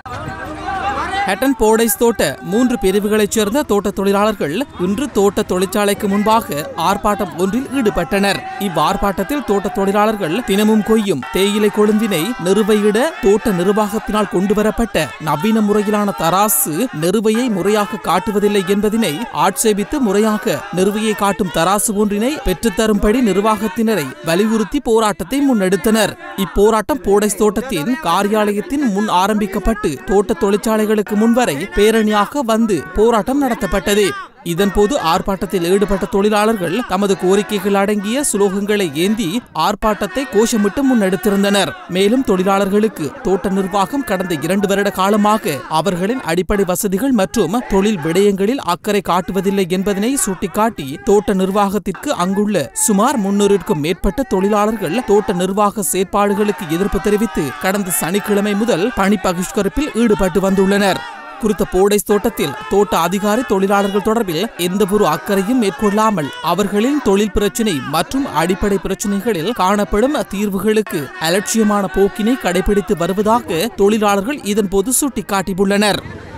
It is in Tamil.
ஹட்டன் போடைஸ் தோட்ட மூன்று பிரிவுகளைச் சேர்ந்த தோட்ட தொழிலாளர்கள் இன்று தோட்ட தொழிற்சாலைக்கு முன்பாக ஆர்ப்பாட்டம் ஒன்றில் ஈடுபட்டனர் இவ்வார்ப்பாட்டத்தில் தோட்ட தொழிலாளர்கள் தினமும் கொய்யும் தேயிலை கொழுந்தினை நிறுவையிட தோட்ட நிர்வாகத்தினால் கொண்டுவரப்பட்ட நவீன முறையிலான தராசு நிறுவையை முறையாக காட்டுவதில்லை என்பதனை ஆட்சேபித்து முறையாக நிறுவையை காட்டும் தராசு ஒன்றினை பெற்றுத்தரும்படி நிர்வாகத்தினரை வலியுறுத்தி போராட்டத்தை முன்னெடுத்தனர் இப்போராட்டம் போடைஸ் தோட்டத்தின் காரியாலயத்தின் முன் ஆரம்பிக்கப்பட்டு தோட்ட தொழிற்சாலைகளுக்கு முன்வரை பேரணியாக வந்து போராட்டம் நடத்தப்பட்டது இதன்போது ஆர்ப்பாட்டத்தில் ஈடுபட்ட தொழிலாளர்கள் தமது கோரிக்கைகள் அடங்கிய சுலோகங்களை ஏந்தி ஆர்ப்பாட்டத்தை கோஷமிட்டு முன்னெடுத்திருந்தனர் மேலும் தொழிலாளர்களுக்கு தோட்ட நிர்வாகம் கடந்த இரண்டு வருட காலமாக அவர்களின் அடிப்படை வசதிகள் மற்றும் தொழில் விடயங்களில் அக்கறை காட்டுவதில்லை என்பதனை சுட்டிக்காட்டி தோட்ட நிர்வாகத்திற்கு அங்குள்ள சுமார் முன்னூறுக்கும் மேற்பட்ட தொழிலாளர்கள் தோட்ட நிர்வாக செயற்பாடுகளுக்கு எதிர்ப்பு தெரிவித்து கடந்த சனிக்கிழமை முதல் பணி பகிஷ்கரிப்பில் ஈடுபட்டு வந்துள்ளனர் குறித்த போடைஸ் தோட்டத்தில் தோட்ட அதிகாரி தொழிலாளர்கள் தொடர்பில் எந்தவொரு அக்கறையும் மேற்கொள்ளாமல் அவர்களின் தொழில் பிரச்சினை மற்றும் அடிப்படை பிரச்சினைகளில் காணப்படும் தீர்வுகளுக்கு அலட்சியமான போக்கினை கடைபிடித்து வருவதாக தொழிலாளர்கள் இதன்போது சுட்டிக்காட்டியுள்ளனர்